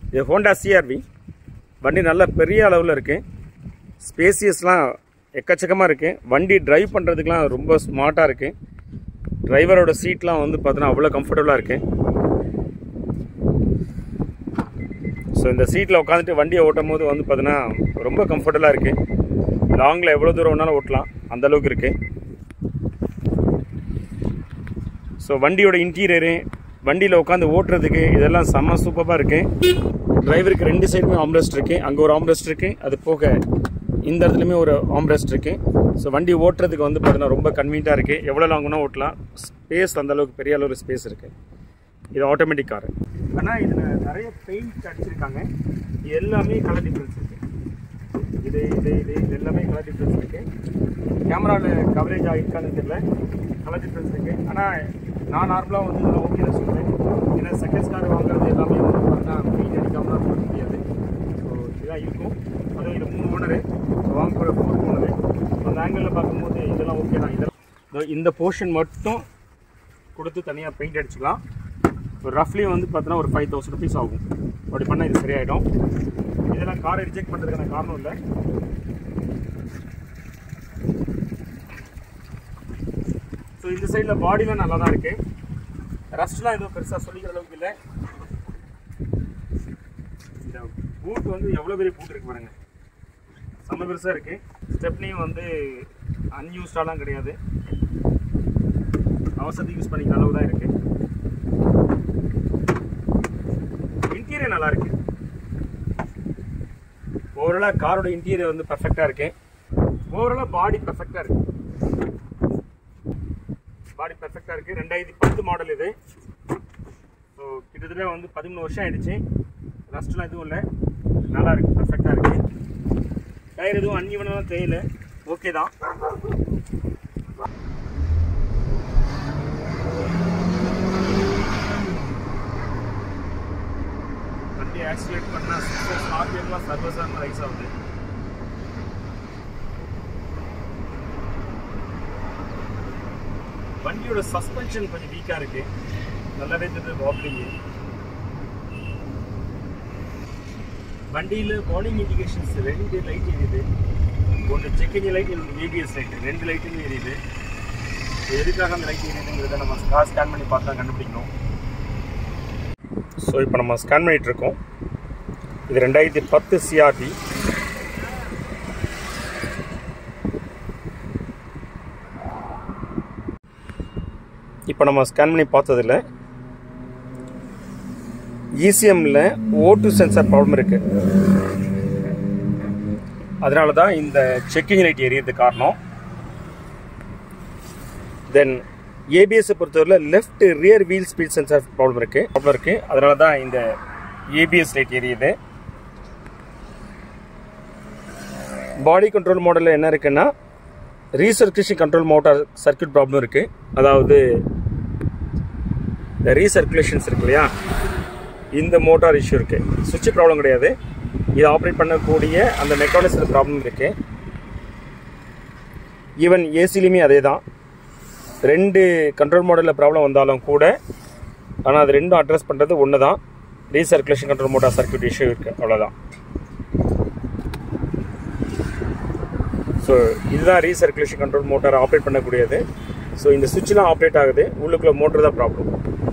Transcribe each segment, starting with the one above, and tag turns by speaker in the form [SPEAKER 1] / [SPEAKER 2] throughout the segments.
[SPEAKER 1] இது Honda CRV வண்டி நல்ல பெரிய அளவில் இருக்குது ஸ்பேசியஸ்லாம் எக்கச்சக்கமாக இருக்குது வண்டி டிரைவ் பண்ணுறதுக்குலாம் ரொம்ப ஸ்மார்ட்டாக இருக்குது டிரைவரோட சீட்லாம் வந்து பார்த்தீங்கன்னா அவ்வளோ கம்ஃபர்டபுளாக இருக்குது ஸோ இந்த சீட்டில் உட்காந்துட்டு வண்டியை ஓட்டும் போது வந்து பார்த்தீங்கன்னா ரொம்ப கம்ஃபர்டபுளாக இருக்குது லாங்கில் எவ்வளோ தூரம் வேணாலும் ஓட்டலாம் அந்த அளவுக்கு இருக்குது ஸோ வண்டியோட இன்டீரியரு வண்டியில் உட்காந்து ஓட்டுறதுக்கு இதெல்லாம் செம்ம சூப்பராக இருக்குது டிரைவருக்கு ரெண்டு சைடுமே ஆம்ரெஸ்ட் இருக்குது அங்கே ஒரு ஆம்ரெஸ்ட் இருக்குது அது போக இந்த இடத்துலையுமே ஒரு ஆம்ரெஸ்ட் இருக்குது ஸோ வண்டி ஓட்டுறதுக்கு வந்து பார்த்தீங்கன்னா ரொம்ப கன்வீனியாக இருக்குது எவ்வளோ லாங்குனா ஓட்டலாம் ஸ்பேஸ் அந்த அளவுக்கு பெரிய அளவு ஸ்பேஸ் இருக்குது இது ஆட்டோமேட்டிக் கார் ஆனால் இதில் நிறைய பெயிண்ட் அடிச்சிருக்காங்க இது எல்லாமே கலர் டிஃப்ரென்ஸ் இருக்குது இது இது இது இது எல்லாமே கலர் டிஃப்ரென்ஸ் இருக்குது கேமராவில் கவரேஜ் ஆகிருக்கான்னு தெரியல கலர் டிஃப்ரென்ஸ் இருக்குது ஆனால் நான் நார்மலாக வந்து இதில் ஓகே தான் சொல்லுவேன் ஏன்னா செகண்ட்ஸ் கார் வாங்குறது எல்லாமே வந்து பார்த்தா பெயிண்ட் அடிக்காமலாம் போட முடியாது ஸோ இதுதான் இருக்கும் அதுவும் இது மூணு ஓனரு வாங்க போகிற ஃபோர் ஓனரு அந்த ஆங்கிளில் பார்க்கும்போது இதெல்லாம் ஓகே தான் இதெல்லாம் இதோ இந்த போர்ஷன் மட்டும் கொடுத்து தனியாக பெயிண்ட் அடிச்சுக்கலாம் ஒரு ரஃப்லி வந்து பார்த்தோன்னா ஒரு ஃபைவ் தௌசண்ட் ருபீஸ் ஆகும் அப்படி பண்ணால் இது சரியாயிடும் இதெல்லாம் காரை ரிஜெக்ட் பண்ணுறதுக்கான காரணம் இல்லை ஸோ இந்த சைடில் பாடிலாம் நல்லா தான் இருக்குது ரஸ்ட்லாம் எதுவும் பெருசாக சொல்லிக்கிற அளவுக்கு இல்லை இந்த பூட் வந்து எவ்வளோ பெரிய பூட் இருக்கு பாருங்க செம்ம பெருசாக இருக்குது ஸ்டெப்னியும் வந்து அன்யூஸ்டாலாம் கிடையாது அவசரத்துக்கு யூஸ் பண்ணிக்கிற அளவு தான் இருக்குது இன்டீரியர் நல்லா இருக்கு ஓவராலாக காரோட இன்டீரியர் வந்து பர்ஃபெக்டாக இருக்கு ஓவராலாக பாடி பர்ஃபெக்டாக இருக்கு பாடி பர்ஃபெக்டாக இருக்கு ரெண்டாயிரத்தி பத்து மாடல் இது ஸோ கிட்டத்தட்ட வந்து பதிமூணு வருஷம் ஆயிடுச்சு ரஸ்ட்லாம் எதுவும் இல்லை நல்லா இருக்கு பர்ஃபெக்டாக இருக்கு டயர் எதுவும் அன்னிவனாக தேயில ஓகே தான் வண்டி ஆக்சிலேட் பண்ணால் சிக்ஸஸ் ஆர்பிஎம்லாம் சர்வசாதாரண ரைஸ் ஆகுது வண்டியோட சஸ்பென்ஷன் கொஞ்சம் வீக்காக இருக்கு நல்லாவே தெரியுது வாப்லிங்கு வண்டியில் வார்னிங் இண்டிகேஷன்ஸ் ரெண்டு லைட் எரியுது ஒன்று செக்கிங் லைட் இன்னொன்று ஏபிஎஸ் லைட் ரெண்டு லைட்டுமே எரியுது இது எதுக்காக அந்த லைட் எரியுதுங்கிறத நம்ம கார் ஸ்கேன் பண்ணி பார்த்தா கண்டுபிடிக்கணும் ஸோ இப்போ நம்ம ஸ்கேன் பண்ணிட்டு இருக்கோம் இது ரெண்டாயிரத்தி பத்து சிஆர்டி இப்போ நம்ம ஸ்கேன் பண்ணி பார்த்ததில் இசிஎம்மில் ஓட்டு சென்சார் ப்ராப்ளம் இருக்குது அதனால தான் இந்த செக்கிங் லைட் எரியறது காரணம் தென் ஏபிஎஸ்ஸை பொறுத்தவரையில் left rear wheel speed sensor problem இருக்குது ப்ராப்ளம் இருக்குது அதனால தான் இந்த ஏபிஎஸ் லைட் எரியுது பாடி கண்ட்ரோல் மாடலில் என்ன இருக்குன்னா recirculation control motor circuit problem இருக்குது அதாவது இந்த ரீசர்க்குலேஷன்ஸ் இருக்கு இல்லையா இந்த மோட்டார் இஷ்யூ இருக்குது சுவிட்ச் ப்ராப்ளம் கிடையாது இது ஆப்ரேட் பண்ணக்கூடிய அந்த மெக்கானிசம் ப்ராப்ளம் இருக்குது ஈவன் ஏசிலையுமே அதே தான் ரெண்டு கண்ட்ரோல் மாடலில் ப்ராப்ளம் வந்தாலும் கூட ஆனால் அது ரெண்டும் அட்ரஸ் பண்ணுறது ஒன்று தான் recirculation control motor circuit issue இருக்குது அவ்வளோதான் ஸோ இதுதான் ரீசர்க்குலேஷன் கண்ட்ரோல் மோட்டார் ஆப்ரேட் பண்ணக்கூடியது ஸோ இந்த சுவிட்ச்லாம் ஆப்ரேட் ஆகுது உள்ளுக்குள்ள மோட்டர் தான் ப்ராப்ளம்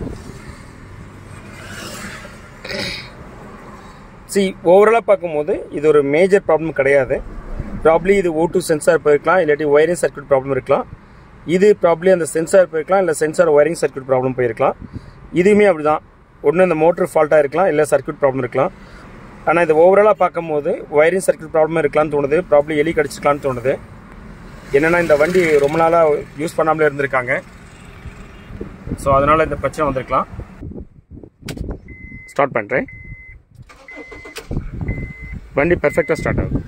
[SPEAKER 1] சி ஓவராலாக பார்க்கும்போது இது ஒரு மேஜர் ப்ராப்ளம் கிடையாது ப்ராப்ளி இது ஓ டூ சென்சார் போயிருக்கலாம் இல்லாட்டி ஒயரிங் சர்க்கியூட் ப்ராப்ளம் இருக்கலாம் இது ப்ராப்ளி அந்த சென்சார் போயிருக்கலாம் இல்லை சென்சார் ஒயரிங் சர்க்கியூட் ப்ராப்ளம் போயிருக்கலாம் இதுவுமே அப்படி தான் ஒன்று இந்த மோட்டர் ஃபால்ட்டாக இருக்கலாம் இல்லை சர்க்கியூட் ப்ராப்ளம் இருக்கலாம் ஆனால் இது ஓவராலாக பார்க்கும்போது ஒயரிங் சர்க்கியூட் ப்ராப்ளம் இருக்கலாம்னு தோணுது ப்ராப்ளம் எலி கடிச்சிக்கலாம்னு தோணுது என்னென்னா இந்த வண்டி ரொம்ப நாளாக யூஸ் பண்ணாமலே இருந்திருக்காங்க ஸோ அதனால் இந்த பிரச்சனை வந்திருக்கலாம் ஸ்டார்ட் பண்ணுறேன் வண்டி பெர்ஃபெக்டாக ஸ்டார்ட் ஆகுது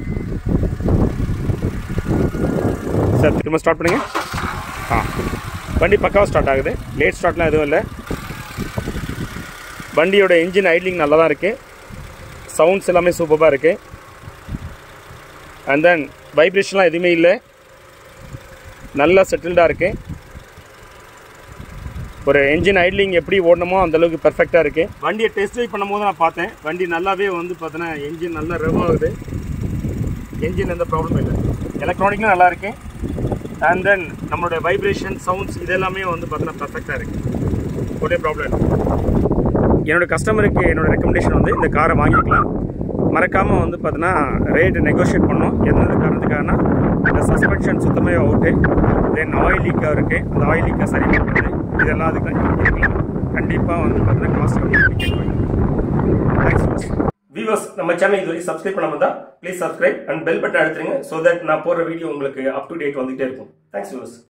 [SPEAKER 1] சார் திரும்ப ஸ்டார்ட் பண்ணுங்க ஆ வண்டி பக்காவாக ஸ்டார்ட் ஆகுது லேட் ஸ்டார்ட்லாம் எதுவும் இல்லை வண்டியோட இன்ஜின் ஐட்லிங் நல்லா தான் இருக்குது சவுண்ட்ஸ் எல்லாமே சூப்பராக இருக்குது அண்ட் தென் வைப்ரேஷன்லாம் எதுவுமே இல்லை நல்லா செட்டில்டாக இருக்குது ஒரு என்ஜின் ஐட்லிங் எப்படி ஓடணுமோ அந்த அளவுக்கு பெர்ஃபெக்டாக இருக்கு வண்டியை டெஸ்ட் ட்ரைவ் பண்ணும்போது நான் பார்த்தேன் வண்டி நல்லாவே வந்து பார்த்தீங்கன்னா என்ஜின் நல்லா ரெவ் ஆகுது என்ஜின் எந்த ப்ராப்ளமும் இல்லை எலக்ட்ரானிக்லாம் நல்லா இருக்கு அண்ட் தென் நம்மளுடைய வைப்ரேஷன் சவுண்ட்ஸ் இதெல்லாமே வந்து பார்த்தீங்கன்னா பெர்ஃபெக்டாக இருக்கு ஒரே ப்ராப்ளம் இல்லை என்னோட கஸ்டமருக்கு என்னோட ரெக்கமெண்டேஷன் வந்து இந்த காரை வாங்கிக்கலாம் மறக்காமல் வந்து பார்த்தீங்கன்னா ரேட்டு நெகோஷியேட் பண்ணோம் எந்தெந்த காரணத்துக்காகனா இந்த சஸ்பென்ஷன் சுத்தமே அவுட்டு தென் ஆயில் லீக்காக இருக்குது அந்த ஆயில் லீக்கை சரி பண்ணுறது இதெல்லாம் அதுக்கு இருக்கலாம் கண்டிப்பாக வந்து பார்த்தீங்கன்னா காஸ்ட் கம்மி பண்ணி கேட்குவாங்க தேங்க்ஸ் வியூவர்ஸ் நம்ம சேனல் இது வரைக்கும் சப்ஸ்கிரைப் பண்ணாம தான் please subscribe and bell button அழுத்துருங்க ஸோ தட் நான் போடுற வீடியோ உங்களுக்கு அப் டு டேட் வந்துகிட்டே இருக்கும் தேங்க்ஸ் வியூவர்ஸ்